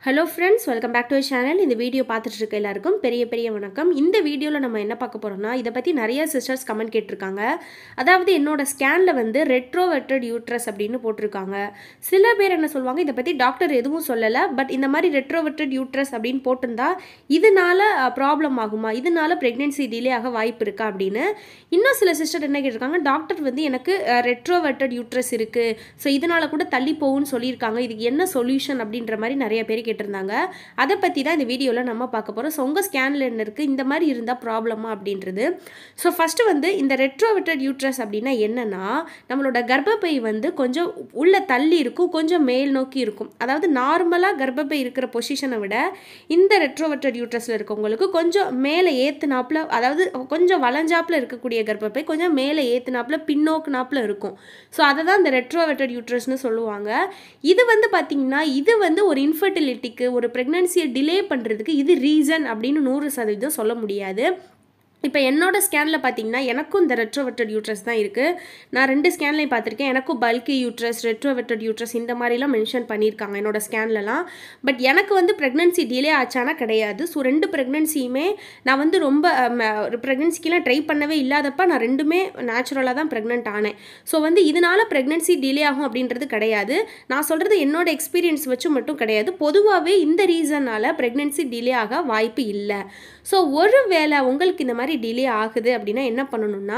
hello friends welcome back to channel இந்த video பார்த்துட்டு இருக்க எல்லாருக்கும் பெரிய பெரிய வணக்கம் இந்த வீடியோவில் நம்ம என்ன பார்க்க போகிறோம்னா இதை பற்றி நிறைய சிஸ்டர்ஸ் கமெண்ட் கேட்டிருக்காங்க அதாவது என்னோட ஸ்கேனில் வந்து ரெட்ரோவெட்டட் யூட்ரஸ் அப்படின்னு போட்டிருக்காங்க சில பேர் என்ன சொல்லுவாங்க இதை பற்றி டாக்டர் எதுவும் சொல்லலை பட் இந்த மாதிரி ரெட்ரோவெட்டட் யூட்ரஸ் அப்படின்னு போட்டிருந்தா இதனால ப்ராப்ளம் ஆகுமா இதனால ப்ரெக்னென்சி டிலே ஆக வாய்ப்பு இருக்கா அப்படின்னு இன்னும் சில சிஸ்டர் என்ன கேட்டிருக்காங்க டாக்டர் வந்து எனக்கு ரெட்ரோவெட்டட் யூட்ரஸ் இருக்குது ஸோ இதனால கூட தள்ளி போகும்னு சொல்லியிருக்காங்க இதுக்கு என்ன சொல்யூஷன் அப்படின்ற மாதிரி நிறைய பேர் கேட்டிருந்தாங்க அதை பற்றி தான் இந்த வீடியோவில் நம்ம பார்க்க போகிறோம் ஸோ உங்கள் ஸ்கேனில் என்ன இருக்குது இந்த மாதிரி இருந்தால் ப்ராப்ளமா அப்படின்றது ஸோ ஃபஸ்ட்டு வந்து இந்த ரெட்ரோவெட்டட் யூட்ரஸ் அப்படின்னா என்னென்னா நம்மளோட கர்ப்பப்பை வந்து கொஞ்சம் உள்ள தள்ளி இருக்கும் கொஞ்சம் மேல் நோக்கி இருக்கும் அதாவது நார்மலாக கர்ப்பப்பை இருக்கிற பொசிஷனை விட இந்த ரெட்ரோவெட்டட் யூட்ரஸில் இருக்கவங்களுக்கு கொஞ்சம் மேலே ஏற்றுனாப்பில் அதாவது கொஞ்சம் வளைஞ்சாப்பில் இருக்கக்கூடிய கர்ப்பப்பை கொஞ்சம் மேலே ஏற்றுனாப்பில் பின்னோக்குனாப்பில் இருக்கும் ஸோ அதை தான் இந்த ரெட்ரோவெட்டட் யூட்ரஸ்னு சொல்லுவாங்க இது வந்து பார்த்திங்கன்னா இது வந்து ஒரு இன்ஃபர்டிலிட்டிக்கு ஒரு ப்ரெக்னன்சியை டிலே பண்ணுறதுக்கு இது ரீசன் அப்படின்னு நூறு சதவீதம் சொல்ல முடியாது இப்போ என்னோட ஸ்கேனில் பார்த்தீங்கன்னா எனக்கும் இந்த ரெட்ரோவெட்டட் யூட்ரஸ் தான் இருக்குது நான் ரெண்டு ஸ்கேன்லையும் பார்த்துருக்கேன் எனக்கும் பல்கி யூட்ரஸ் ரெட்ரோவெட்டட் யூட்ரஸ் இந்த மாதிரிலாம் மென்ஷன் பண்ணியிருக்காங்க என்னோட ஸ்கேன்லலாம் பட் எனக்கு வந்து ப்ரெக்னன்சி டிலே ஆச்சானா கிடையாது ஸோ ரெண்டு ப்ரெக்னன்சியுமே நான் வந்து ரொம்ப ப்ரெக்னன்சிக்கெலாம் ட்ரை பண்ணவே இல்லாதப்ப நான் ரெண்டுமே நேச்சுரலாக தான் ப்ரெக்னென்ட் ஆனேன் ஸோ வந்து இதனால் ப்ரெக்னன்சி டிலே ஆகும் அப்படின்றது கிடையாது நான் சொல்கிறது என்னோட எக்ஸ்பீரியன்ஸ் வச்சு மட்டும் கிடையாது பொதுவாகவே இந்த ரீசனால் ப்ரெக்னன்சி டிலே ஆக வாய்ப்பு இல்லை ஸோ ஒரு வேளை உங்களுக்கு இந்த மாதிரி டிலே ஆகுது அப்படின்னா என்ன பண்ணணும்னா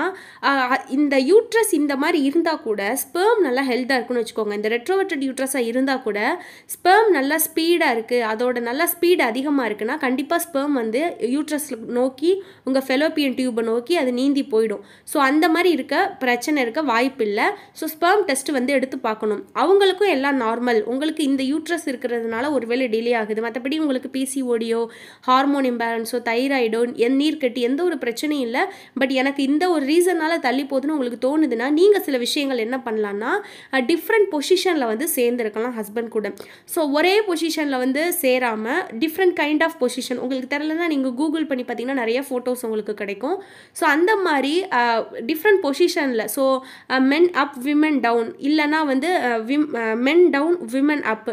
இந்த யூட்ரஸ் இந்த மாதிரி இருந்தால் கூட ஸ்பேம் நல்லா ஹெல்த்தாக இருக்குன்னு வச்சுக்கோங்க இந்த ரெட்ரோவெட்டட் யூட்ரஸாக இருந்தால் கூட ஸ்பேம் நல்லா ஸ்பீடாக இருக்குது அதோட நல்லா ஸ்பீடு அதிகமாக இருக்குன்னா கண்டிப்பாக ஸ்பேம் வந்து யூட்ரஸ் நோக்கி உங்கள் ஃபெலோப்பியன் டியூபை நோக்கி அது நீந்தி போயிடும் ஸோ அந்த மாதிரி இருக்க பிரச்சனை இருக்க வாய்ப்பு இல்லை ஸோ ஸ்பேம் டெஸ்ட் வந்து எடுத்து பார்க்கணும் அவங்களுக்கும் எல்லாம் நார்மல் உங்களுக்கு இந்த யூட்ரஸ் இருக்கிறதுனால ஒருவேளை டிலே ஆகுது மற்றபடி உங்களுக்கு பிசிஓடியோ ஹார்மோன் இம்பேலன்ஸோ தைராய்டோ என் நீர்க்கட்டி எந்த ஒரு பிரச்சனையும் இல்லை பட் எனக்கு இந்த ஒரு ரீசனால் தள்ளி போகுதுன்னு உங்களுக்கு தோணுதுன்னா நீங்கள் சில விஷயங்கள் என்ன பண்ணலான்னா டிஃப்ரெண்ட் பொசிஷனில் வந்து சேர்ந்துருக்கலாம் ஹஸ்பண்ட் கூட ஸோ ஒரே பொசிஷனில் வந்து சேராமல் டிஃப்ரெண்ட் கைண்ட் ஆஃப் பொசிஷன் உங்களுக்கு தெரிலனா நீங்கள் கூகுள் பண்ணி பார்த்தீங்கன்னா நிறைய ஃபோட்டோஸ் உங்களுக்கு கிடைக்கும் ஸோ அந்த மாதிரி டிஃப்ரெண்ட் பொசிஷனில் so men up women down இல்லைனா வந்து women down women up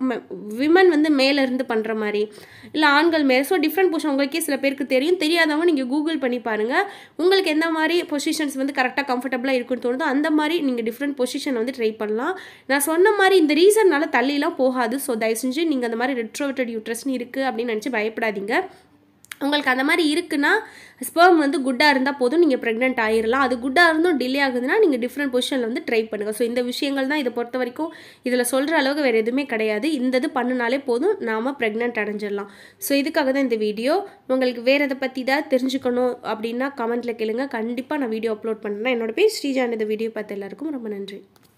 women வந்து மேலேருந்து பண்ணுற மாதிரி இல்லை ஆண்கள் மேலே ஸோ டிஃப்ரெண்ட் பொசிஷன் உங்களுக்கே சில பேருக்கு தெரியும் தெரியாதவங்க நீங்கள் கூகுள் பண்ணி பாருங்கள் உங்களுக்கு எந்த மாதிரி பொசிஷன்ஸ் வந்து கரெக்டாக கம்ஃபர்டபுளாக இருக்குன்னு தோணுதோ அந்த மாதிரி நீங்கள் டிஃப்ரெண்ட் பொசிஷன் வந்து ட்ரை பண்ணலாம் நான் சொன்ன மாதிரி இந்த ரீசன்னால தள்ளிலாம் போகாது ஸோ தயவு செஞ்சு நீங்கள் அந்த மாதிரி ரெட்ரோவெட்டட் யூட்ரஸ்னு இருக்குது அப்படின்னு நினச்சி பயப்படாதீங்க உங்களுக்கு அந்த மாதிரி இருக்குன்னா ஸ்பேம் வந்து குட்டாக இருந்தால் போதும் நீங்கள் ப்ரெக்னென்ட் ஆயிடலாம் அது குட்டாக இருந்தும் டிலே ஆகுதுன்னா நீங்கள் டிஃப்ரெண்ட் பொசிஷனில் வந்து ட்ரை பண்ணுங்கள் ஸோ இந்த விஷயங்கள் தான் இதை பொறுத்த வரைக்கும் இதில் சொல்கிற அளவுக்கு வேறு எதுவுமே கிடையாது இந்த இது பண்ணினாலே போதும் நாம் ப்ரெக்னென்ட் அடைஞ்சிடலாம் ஸோ இதுக்காக தான் இந்த வீடியோ உங்களுக்கு வேறு எதை பற்றி தான் தெரிஞ்சுக்கணும் அப்படின்னா கமெண்ட்டில் கேளுங்க கண்டிப்பாக நான் வீடியோ அப்லோட் பண்ணுறேன் என்னோட பேர் ஸ்ரீஜான் இந்த வீடியோ பார்த்த எல்லாருக்கும் ரொம்ப நன்றி